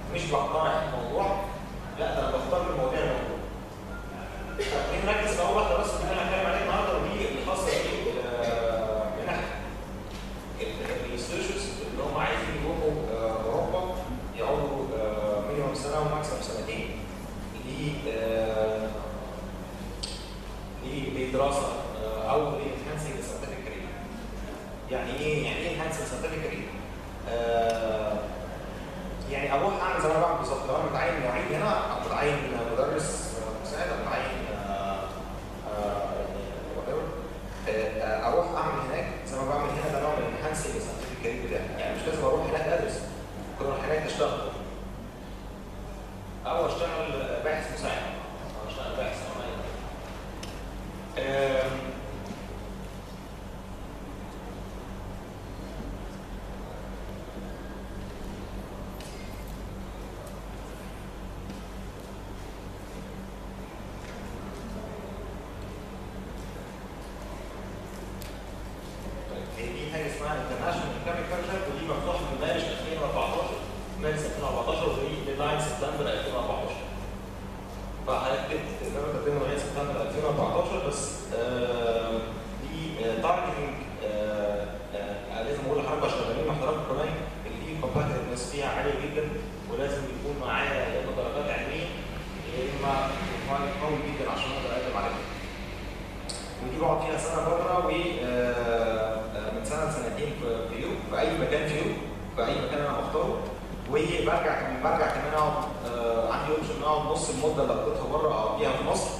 مش بقترح الموضوع لا ده انا بختار المواضيع الموجوده طب نركز في اول واحده بس اللي انا هتكلم عليها النهارده ودي اللي خاصه بمنح الريسيرشرز اللي هم عايزين يروحوا آه، اوروبا يقعدوا مينيمم سنه وماكسيمم سنتين ل آه، ل- لدراسه آه، او لانهانسنج ساينتفك كارير يعني ايه يعني ايه انهانسنج ساينتفك كارير؟ يعني اروح اعمل زي ما انا بعمل بالظبط لو انا متعين معيد هنا او متعين مدرس مساعد او متعين آه، آه، يعني whatever، آه، آه، اروح اعمل هناك زي ما بعمل هنا ده نوع من انهانسنج ساينتفك كارير بتاعي يعني مش لازم اروح هناك ادرس ممكن اروح هناك اشتغل او اشتغل باحث مساعد او اشتغل باحث او معين آم، طيب هي دي حاجه اسمها انترناشونال ايكونوميك كونتراكت ودي مفتوحه في مارس 2014 مارس 2014 ودي ديدلاين سبتمبر 2014 فهنكتب ان انا تقدمها لغايه سبتمبر 2014 بس آه، دي تارجتنج لازم اقول لحضرتك شغالين مع حضرتك كمان اللي دي كومباتيتفنس فيها عاليه جدا ولازم يكون معايا يا اما درجات علميه يا اما بروفايل قوي جدا عشان اقدر اقدم عليها. ودي بقعد فيها سنه بره و آه، آه، من سنه لسنتين في في يوروب في اي مكان في يوروب في اي مكان انا بختاره وبرجع كمان برجع كمان اقعد آه، عندي اوبشن ان اقعد نص المده اللي قضيتها بره اقضيها في مصر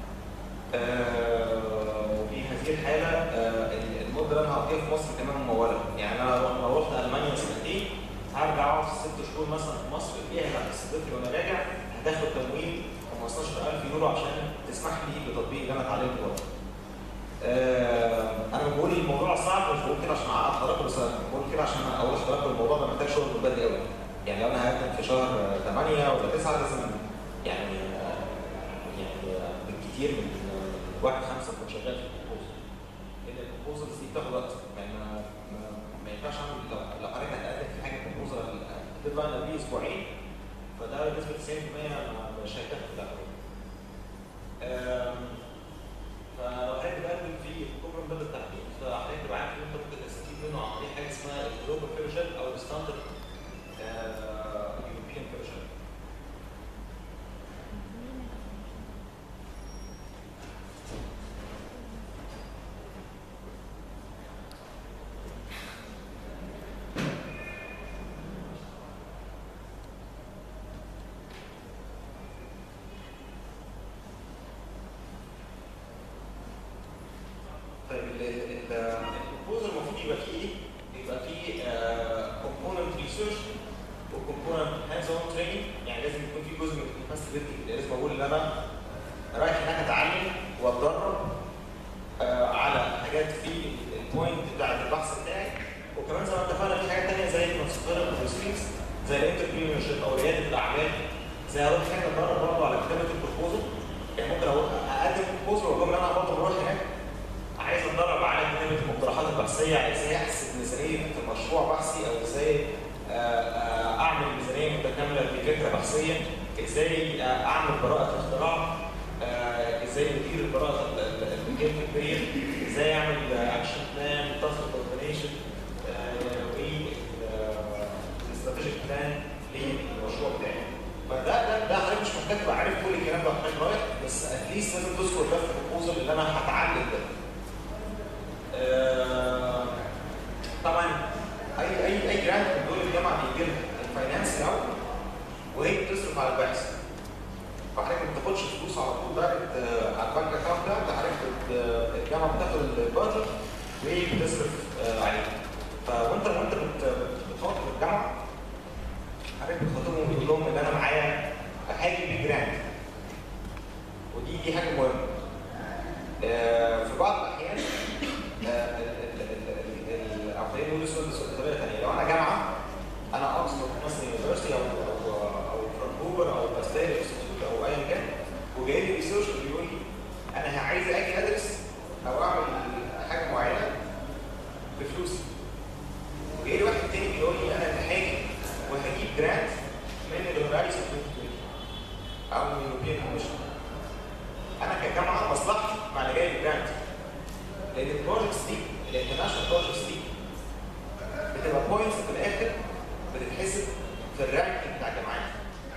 آه، وفي هذه الحاله آه، المده اللي انا هقضيها في مصر كمان مموله يعني انا لو لو رحت المانيا سنتين هرجع اقعد ست شهور مثلا في مصر فيها بعد استضيفني وانا راجع هتاخد تمويل 15000 يورو عشان تسمح لي بتطبيق اللي انا اتعلمته بره. آه، انا بقول الموضوع صعب مش بقول كده عشان اعقد حضراتكم بس أنا بقول كده عشان اقول لحضراتكم الموضوع ده محتاج شغل من بدري قوي يعني لو انا هقدم في شهر 8 ولا 9 لازم يعني آه، يعني آه، بالكثير من من واحد خمسه اكون شغال في البروبوزل لان البروبوزلز دي بتاخد وقت يعني ما ما- ما ينفعش اعمل لو لو حضرتك هتقدم في حاجه بروبوزل الديدلاين قبليه اسبوعين فده بنسبه 90% ما- مش هيتاخد في الاول آم، فلو حضرتك بتقدم في البروجرام ده بالتحديد فحضرتك تبقى عارف ان انت ممكن تستفيد منه عن طريق حاجه اسمها الجلوبال فيلوشيب او الستاندرد يوروبيان فيلوشيب طيب البروبوزل المفروض يبقى فيه ايه؟ يبقى فيه كومبوننت ريسيرش وكومبوننت هاندز اون تريننج يعني لازم يكون في جزء من الكاباسيتي لازم اقول ان انا رايح هناك اتعلم واتدرب آه، على حاجات في البوينت بتاعت البحث بتاعي وكمان زي ما اتفقنا في حاجات ثانيه زي المسؤوليه التسويق زي الانتربرينور شيب او رياده الاعمال زي اروح هناك اتدرب برضه على كتابه البروبوزل يعني ممكن اروح اقدم بروبوزل واقول لهم ان انا برضه بروح هناك عايز اتدرب على كتابه المقترحات البحثيه على ازاي احسب ميزانيه مشروع بحثي او ازاي آه، آه، اعمل ميزانيه متكامله لفكره بحثيه ازاي آه، اعمل براءه اختراع آه، ازاي ندير براءه الجيم كبير ازاي اعمل اكشن بلان تاسك كوردينيشن والاستراتيجيك بلان للمشروع بتاعي فده ده ده حضرتك مش محتاج تبقى عارف كل الكلام ده حضرتك رايح بس اتليست لازم تذكر ده في البروبوزل اللي انا هتعلم ده آه، طبعا اي اي اي جراند من دول الجامعه بيجي لها الفاينانس الاول وهي بتصرف على البحث فحضرتك ما بتاخدش فلوس على طول دايركت آه، على البنك اكونت ده ده حضرتك بت- الجامعه بتاخد البادجت وهي بتصرف آه، عليه فوانت وانت بت- بتخاطب الجامعه حضرتك بتخاطبهم وتقول لهم ان انا معايا هاجي بيه جراند ودي دي حاجه مهمه آه، في بعض الاحيان آه، ال- ال- ال- ال- ال- او خلينا نقول السؤال بس- بطريقه ثانيه لو انا جامعه انا اوكسفورد مثلا يونيفرستي او او او فرانكوفر او باستيل انستيتيوت او ايا كان وجاي لي ريسيرش بيقول لي انا عايز اجي ادرس او اعمل حاجه معينه بفلوسي وجاي لي واحد تاني بيقول لي انا هاجي وهجيب جرانت او من اليوروبيان كوميشن انا كجامعه مصلحتي مع اللي جاي جرانت لان البروجكتس دي الانترناشونال بروجكتس دي بتبقى بوينتس في الاخر بتتحسب في الرانك بتاع الجامعات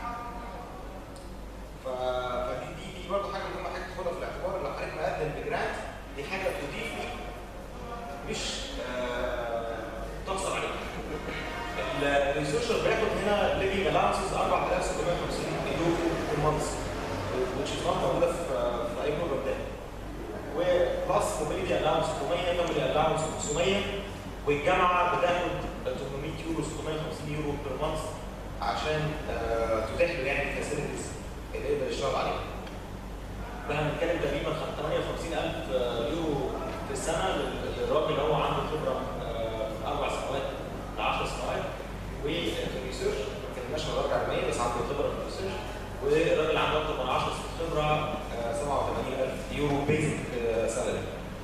ف... فدي دي دي برضه حاجه مهمه حاجه تاخدها في الاعتبار لو حضرتك مقدم بجرانت دي حاجه تضيف ليك مش آه، تقصر عليك الريسيرشر بياخد هنا ليفنج الانسز 4650 يورو في المانث which is not موجوده في في اي بروجرام تاني وبلس موبيليتي الاونس 600 فاميلي الاونس 500 والجامعه بتاخد 800 يورو 650 يورو بير مانث عشان آه، تتيح له يعني الفاسيلتيز اللي يقدر يشتغل عليها. احنا بنتكلم تقريبا 58000 يورو في السنه لل- للراجل اللي هو عنده خبره آه، اربع سنوات ل 10 سنوات وفي الريسيرش ما اتكلمناش عن الراجل علميا بس عنده خبره في الريسيرش والراجل عنده اكتر من 10 سنين خبره آه، 87000 يورو بيزك سالري.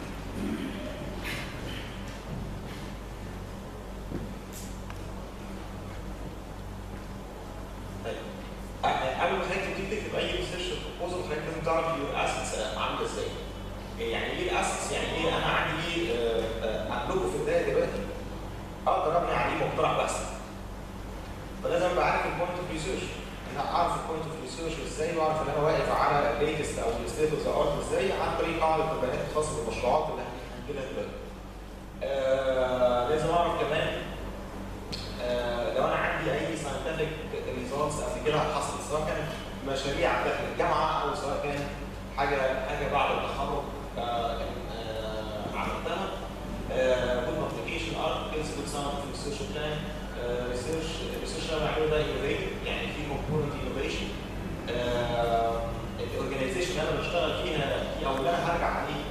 طيب آه، قبل ما حضرتك تبتدي تكتب اي ريسيرش بروبوزل حضرتك لازم تعرف يور اسيتس عامله ازاي. يعني ايه الاسيتس؟ يعني ايه انا عندي ايه آه، آه، املكه في البدايه دلوقتي اقدر ابني عليه مقترح بحث. فلازم ابقى عارف البوينت اوف ريسيرش انا اعرف البوينت اوف ريسيرش ازاي واعرف ان انا واقف على الليتست او الستيت اوف ذا ارت ازاي عن طريق قاعده البيانات الخاصه بالمشروعات اللي هنجيلها دلوقتي. آه لازم اعرف كمان آه لو انا عندي اي ساينتفك ريزولتس قبل كده حصلت سواء كانت مشاريع داخل الجامعه او سواء كان حاجه حاجه بعد التخرج آه كان آه عملتها جود ابلكيشن ارتكلز جود ساينتفك ريسيرش بلان ريسيرش الريسيرش اللي انا بعمله ده انوفيتيف يعني في كومبوننت انوفيشن الاورجنايزيشن اللي انا بشتغل فيها دي او اللي انا هرجع عليه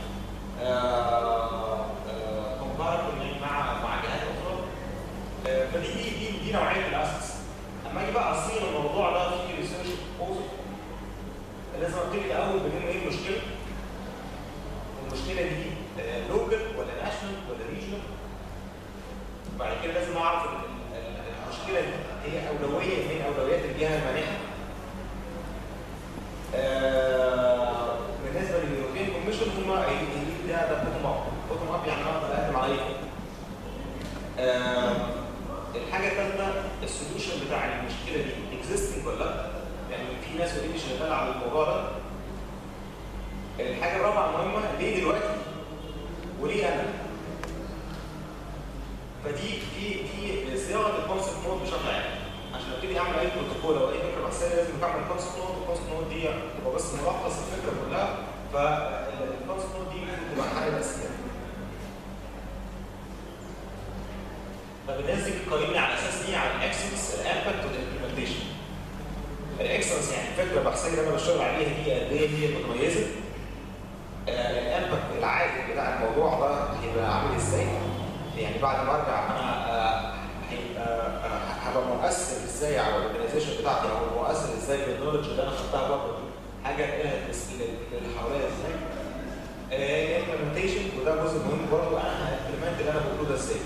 كومبارتمنت مع مع جهات اخرى آه، فدي دي دي دي نوعيه الاسس اما اجي بقى اصيغ الموضوع ده في ريسيرش بروبوزل لازم ابتدي الاول بجيب ايه المشكله المشكله دي لوكال ولا ناشونال ولا ريجنال بعد كده لازم اعرف ال- ال- ال- المشكله دي هي اولويه من اولويات الجهه المانحه آه، بالنسبه لليوروبيان كوميشن هم قايلين ده ده بوتوم اب بوتوم اب يعني انا اقدر اقدم على اي حاجة. آه، الحاجه الثالثه السوليوشن بتاع المشكله دي اكزيستنج ولا لا يعني في ناس اوريدي شغاله على الموضوع ده الحاجه الرابعه المهمه ليه دلوقتي وليه انا فدي دي دي صياغه الكونسبت نوت بشكل عام عشان ابتدي اعمل اي بروتوكول او اي فكره بحثيه لازم تعمل الكونسبت نوت الكونسبت نوت دي تبقى بس ملخص الفكره كلها فالكونسبت نوت دي المفروض تبقى حاجه اساسيه طب الناس دي بتقيمني على اساس ايه؟ على الاكسنس الامباكت والامبلمنتيشن. الاكسنس يعني الفكره البحثيه اللي انا بشتغل عليها دي قد ايه هي متميزه؟ آه، الامباكت العائد بتاع الموضوع ده هيبقى عامل ازاي؟ يعني بعد ما ارجع انا آه، هيبقى آه، هبقى مؤثر ازاي على الاورجنايزيشن بتاعتي او مؤثر ازاي بالنولج اللي انا خدتها بره دي حاجه لها اللي حواليا ازاي؟ الامبلمنتيشن وده جزء مهم برضه انا هامبلمنت اللي انا بقوله ده ازاي؟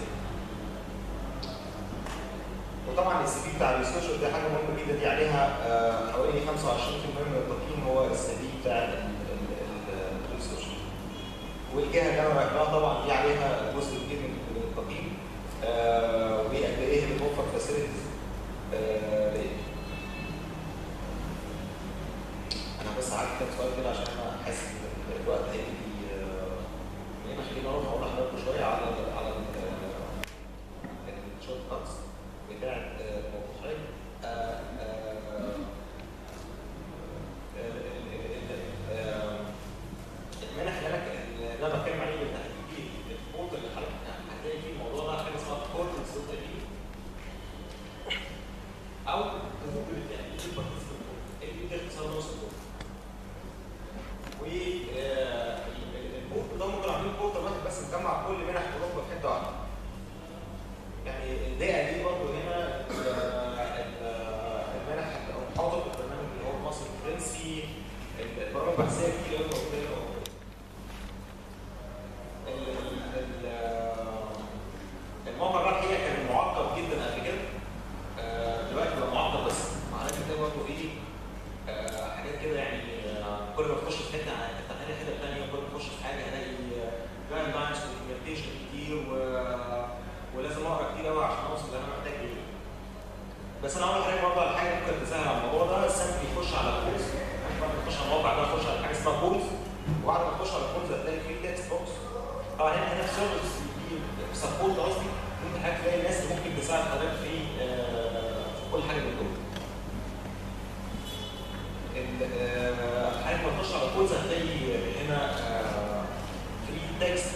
وطبعا السي في بتاع الريسيرش دي حاجه مهمه جدا دي عليها آه، حوالي 25% من التقييم هو السي في بتاع الريسيرش والجهه اللي انا رايح لها طبعا دي عليها جزء كبير من من التقييم آه، وقد ايه اللي بتوفر فاسيلتيز انا بس عارف كام سؤال كده عشان انا حاسس ان الوقت هيجي هنا خلينا نروح اقول لحضراتكم شويه على على الشورت كاتس بتاعت الموضوعين المنح اللي انا اللي انا بتكلم عليه بالتحديد دي البورتال اللي حضرتك هتلاقي فيه الموضوع ده حاجه اسمها بورتال دوت اي او جوجل يعني ايه بارتيسيبنت اللي دي اختصار نص البورتال و البورتال ده ممكن عاملين بورتال واحد بس مجمع كل منح اوروبا في حته واحده يعني الدقه دي برضه هنا المنح او حاطط البرنامج اللي هو المصري الفرنسي البرامج البحثيه كتير قوي موجوده هنا الموقع ده الحقيقه كان معقد جدا قبل كده دلوقتي بقى معقد بس معناه كده برضه ايه حاجات في حته تخيل حته ثانيه كل ما اخش في حاجه الاقي جايد لاينز ودوكيومنتيشن كتير و... ولازم اقرا كتير قوي عشان اوصل اللي انا محتاج ايه. بس انا اول حاجه برضه على حاجه ممكن تسهل على الموضوع ده السام بيخش على كورس بعد ما تخش على الموقع ده تخش على حاجه اسمها كورس وبعد ما تخش على كورس هتلاقي فيه تكست بوكس طبعا هنا هنا في سيرفيس في سبورت قصدي ممكن حاجه تلاقي الناس اللي ممكن تساعد حضرتك في آه، في كل حاجه من دول. حضرتك ما تخش على كورس هتلاقي هنا فري تكست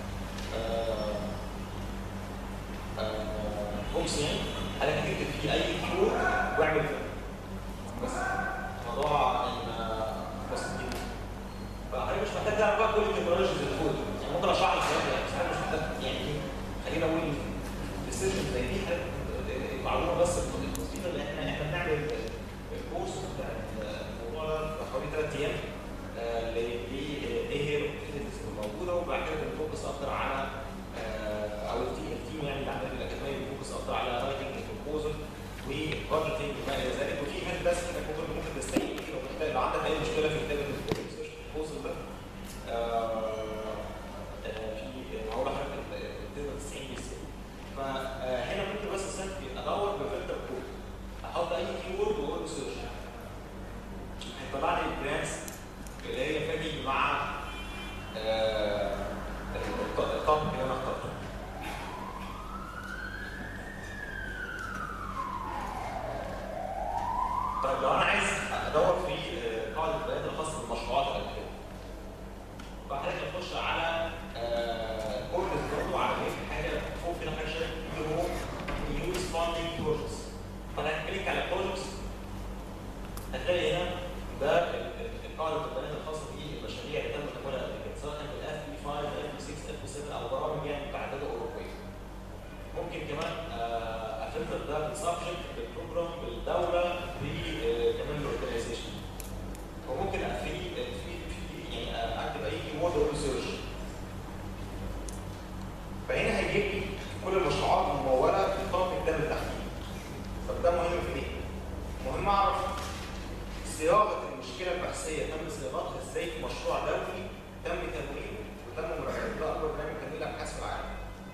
بوكس يعني حضرتك تكتب فيه اي كيورد واعمل فيه بس موضوع بسيط جدا فحضرتك مش محتاج تعرف بقى كل التكنولوجيز اللي فوق يعني ممكن اشرح لك دلوقتي بس انا مش محتاج يعني ايه خلينا اقول السيشن زي دي المعلومه بس البسيطه اللي احنا احنا بنعمل الكورس بتاع الموضوع ده في حوالي ثلاث ايام ايه هي الاوبورتيونيتيز الموجوده وبعد كده بنفوكس اكتر على او التيم التيم يعني اللي عندنا الاكاديميه بنفوكس اكتر على رايتنج البروبوزل وبادجيتنج وما الى ذلك وفي هيلب بس انك ممكن ممكن تستعين فيه لو محتاج لو عندك اي مشكله في كتابه البروبوزل ده في هقول لحضرتك تقدر تستعين بيه ازاي فهنا ممكن بس ادور بفلتر كود احط اي كيورد واقول له سيرش هيطلع لي البراندز اللي هي فادي مع الطقم اللي انا اخترته طيب لو انا عايز ادور في قاعده البيانات الخاصه بالمشروعات او كده فحضرتك تخش على كل برضه على ايه حاجه فوق كده حاجه شايف اللي هو يوز فاندنج بروجكتس فانا كليك على بروجكتس هتلاقي هنا ده قاعده البيانات الخاصه بالمشاريع اللي تم تمويلها قبل كده سواء كان بالاف بي 5 اف بي 6 اف بي 7 او برامج يعني متعدده اوروبيه. ممكن كمان افلتر ده بالسبجكت بالبروجرام بالدوله بكمان الاورجنايزيشن. وممكن في في يعني اكتب اي كي وورد واقول سيرش. فهنا هيجيب لي كل المشروعات المموله بالطاقم التام التحليل. طب ده مهم في ايه؟ مهم اعرف صياغه المشكله البحثيه تم صياغتها ازاي في مشروع دولي تم تمويله وتم مراجعته ده اكبر برنامج تمويل ابحاث في العالم.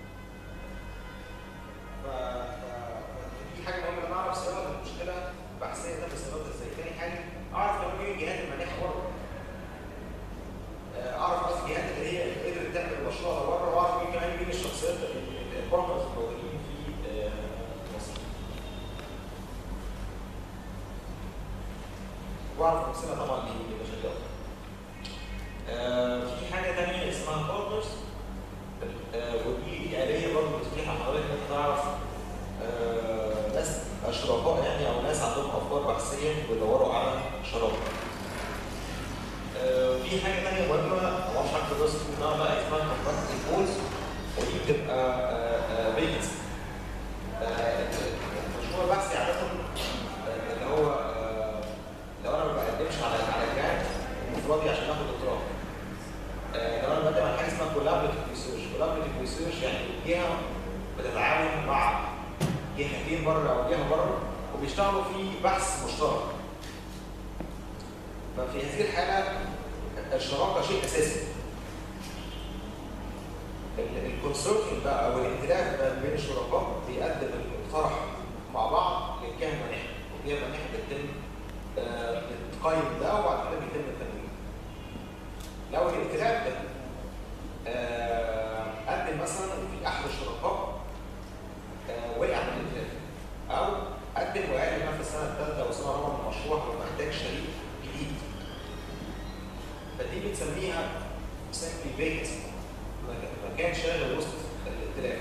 ف دي حاجه مهمه ان اعرف صياغه المشكله البحثيه تم صياغتها ازاي. تاني حاجه اعرف تمويل الجهات المانحه بره. اعرف راس الجهات اللي هي قدرت تعمل المشروع ده بره واعرف مين كمان مين الشخصيات البارتنرز الموجودين في مصر. واعرف امثله طبعا لمشاريع آه في حاجه ثانيه اسمها بارتنرز آه ودي دي اليه برضه بتتيح لحضرتك انك تعرف آه ناس اشركاء يعني او ناس عندهم افكار بحثيه بيدوروا على شراكه. آه في حاجه ثانيه مهمه ما اعرفش حضرتك تدرس اسمها بقى اسمها كونتراكت بولز ودي بتبقى فيكنسي. المشروع البحثي عاده اللي هو لو انا ما بقدمش على على جرانت مفردي عشان اخد دكتوراه آه لو انا بقدم على حاجه اسمها كولابريتيف ريسيرش كولابريتيف ريسيرش يعني جهه بتتعاون مع جهتين بره او جهه بره وبيشتغلوا في بحث مشترك ففي هذه الحاله الشراكه شيء اساسي الكونسورتيوم ده او الائتلاف ده بين الشركاء بيقدم المقترح مع بعض للجهه المانحه والجهه المانحه بتتم بتقيم ده وبعد كده بيتم التمويل. لو الائتلاف ده قدم مثلا في احد الشركاء وقع من الائتلاف او قدم وقال ان في السنه الثالثه او السنه الرابعه من المشروع هو محتاج شريك جديد. فدي بنسميها سمبلي فيكنسي مكان شاغل وسط الائتلاف.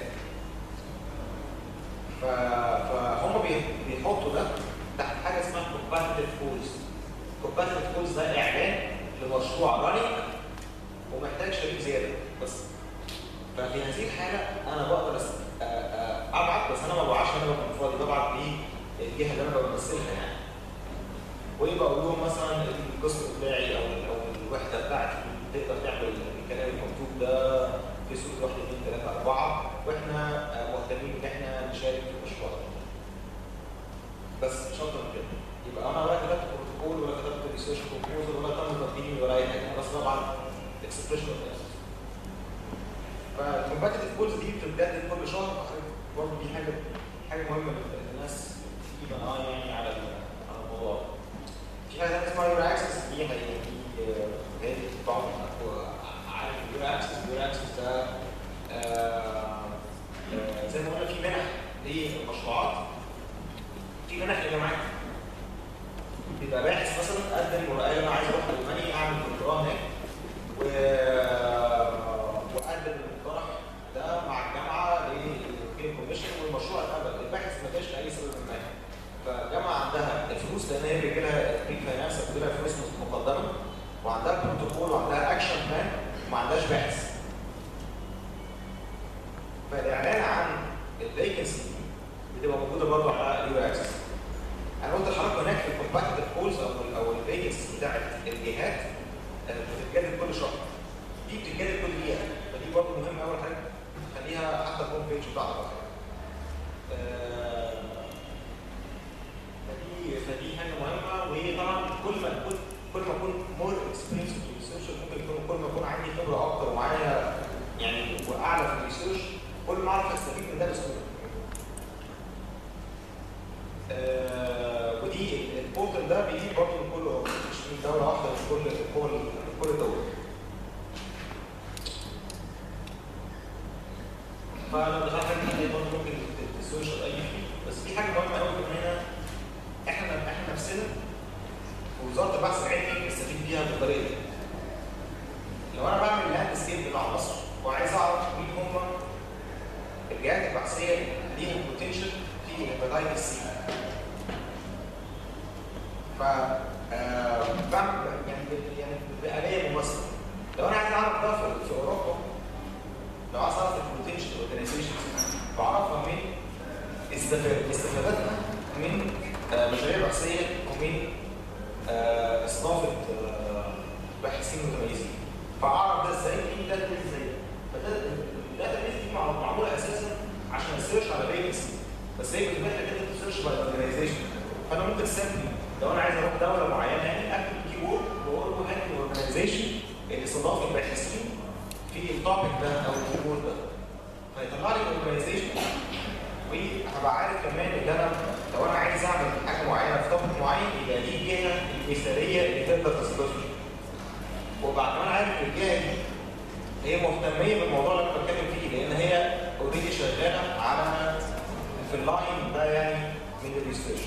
فهم بيحطوا ده تحت حاجه اسمها كومباتيتيف كولز. كومباتيتيف كولز ده اعلان لمشروع رانينج ومحتاج شريك زياده بس. ففي هذه الحاله انا بقدر ابعت بس انا ما ببعتش انا ببقى فاضي ببعت للجهه اللي انا بمثلها يعني. ويبقى اقول لهم مثلا القسم بتاعي او او الوحده بتاعتي تقدر تعمل الكلام المكتوب ده في صوره واحد اثنين ثلاثه اربعه واحنا مهتمين ان احنا نشارك في المشروع ده. بس مش اكتر من كده يبقى انا ولا كتبت بروتوكول ولا كتبت ريسيرش بروبوزل ولا تم تقديمي ولا اي حاجه اسمها بعد اكسبريشن اوف فالكومباتيتيف جولز دي بتتجدد كل شهر برضه دي حاجه حاجه مهمه للناس تجيب اه يعني على على الموضوع في حاجه ثانيه اسمها يورو اكسس دي هي دي هي دي بعض عارف اليورو اكسس اليورو اكسس ده زي ما قلنا في منح للمشروعات في منح للجامعات بيبقى باحث مثلا قدم وقال انا عايز اروح المانيا اعمل دكتوراه هناك و وقدم المقترح ده مع الجامعه للكيم كوميشن والمشروع اتقبل الباحث ما جاش لاي سبب ما فالجامعه عندها الفلوس لان هي بيجي لها بري فاينانس بيجي لها فلوس مقدمه وعندها بروتوكول وعندها اكشن بلان وما عندهاش باحث فالاعلان عن الفيكنسي بتبقى موجوده برضه على اليو اكسس انا قلت لحضرتك هناك في الكومباتيتيف كولز او او الفيكنسي بتاعت الجهات بتتجدد كل شهر دي بتتجدد كل دقيقه فدي برضه مهمه اول حاجه خليها حتى الهوم بيج بتاعتك فدي فدي حاجه مهمه وطبعا كل ما كل كل ما اكون مور اكسبيرينس في الريسيرش ممكن يكون كل ما اكون عندي خبره اكتر ومعايا يعني واعلى في الريسيرش كل ما اعرف استفيد من ده بسهوله. آه ودي البورتال ده بيجيب برضه من كل مش من دوله واحده مش كل كل كل دوله. فانا مش عارف ان برضه ممكن السوشيال اي فيه بس في حاجه مهمه قوي هنا احنا احنا نفسنا ووزاره البحث العلمي بنستفيد بيها بالطريقه دي. لو انا بعمل اللاند سكيل بتاع مصر وعايز اعرف مين هم الجهات البحثيه اللي ليهم بوتنشال في الهيباتيتس سي. ف بعمل يعني يعني بآلية مماثلة. لو انا عايز اعرف ده في اوروبا لو عايز اعرف البوتنشال اورجانيزيشنز بعرفها من استفادتنا من مشاريع بحثيه ومن استضافه باحثين متميزين فاعرف ده ازاي في داتا بيز ازاي فالداتا بيز دي معموله اساسا عشان اسيرش على فيكنسي بس هي بالنسبه لك انت تسيرش باي اورجانيزيشن فانا ممكن سامبلي لو انا عايز اروح دوله معينه يعني اكتب كي وورد واقول له هات الاورجانيزيشن اللي استضاف الباحثين في التوبيك ده او الكي وورد ده فيطلع لي الاورجانيزيشن وهبقى عارف كمان ان انا لو انا عايز اعمل حاجه معينه في توبيك معين يبقى دي الجهه المثاليه اللي تقدر تستضيفني وبعد ما انا عارف الجهه دي هي مهتميه بالموضوع اللي انا بتكلم فيه لان هي اوريدي شغاله على في اللاين ده يعني من الريسيرش.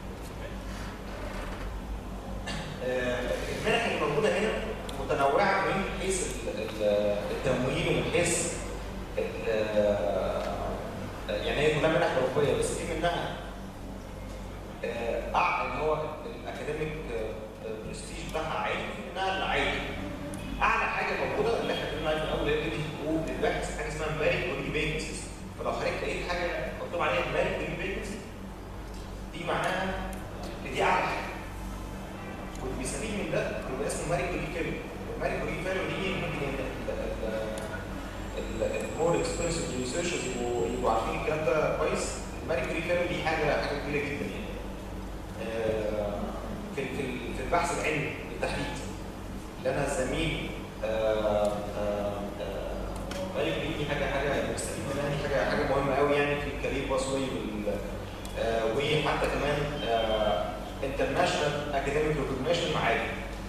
المنح اللي موجوده هنا متنوعه من حيث التمويل ومن حيث يعني هي كلها منح اوروبيه بس في منها آه اللي هو الاكاديميك برستيج بتاعها عالي وفي منها العادي اعلى حاجه موجوده اللي احنا اتكلمنا عليها في الاول هي دي حقوق للبحث حاجه اسمها ماري كوري فيكنسيز فلو حضرتك لقيت حاجه مكتوب عليها ماري كوري فيكنسي دي معناها ان دي اعلى حاجه واللي بيستفيد من ده بيبقى اسمه ماري كوري فيلو الماري كوري فيلو دي ممكن المور اكسبيرينس ريسيرشرز يبقوا يبقوا عارفين الكلام ده كويس الماري كوري فيلو دي حاجه حاجه كبيره جدا يعني في في في البحث العلمي بالتحديد اللي انا زميل ماري كوري دي حاجه حاجه بستفيد منها دي حاجه حاجه مهمه قوي يعني في الكارير باس واي وحتى كمان انترناشونال اكاديميك ريكوجنيشن عالي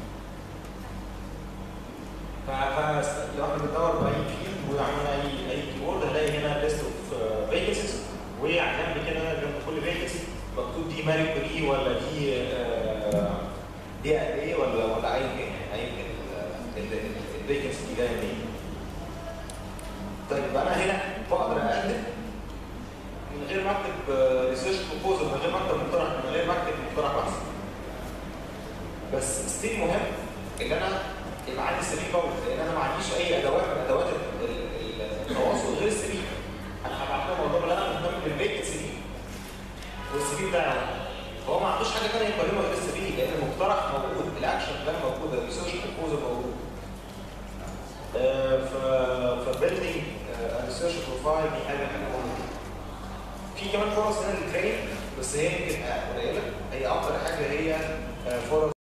فلو احنا بندور باي فيلد وعملنا اي اي كي وورد هنلاقي هنا ليست اوف فيكنسيز وعلى جنب كده جنب كل فيكنسي مكتوب دي ماري كوري ولا دي آه دي قد ايه ولا ولا اي كان اي الفيكنسي دي جايه منين طيب انا هنا بقدر اقدم من غير ما اكتب ريسيرش بروبوزل من غير ما اكتب مقترح من غير ما اكتب مقترح بحث بس ستيل مهم ان انا يبقى عندي سي في قوي لان انا ما عنديش اي ادوات من ادوات التواصل غير السي في انا هبعت لهم الموضوع اللي انا مهتم بالفيكنسي دي والسي في بتاعي فهو ما عندوش حاجه ثانيه يقيمها غير السي في لان المقترح موجود الاكشن بلان موجود الريسيرش بروبوزل موجود ف فبيلدينج الريسيرش بروفايل دي حاجه حاجه مهمه في كمان فرص هنا للتريننج بس هي يمكن قليله هي اكتر حاجه هي فرص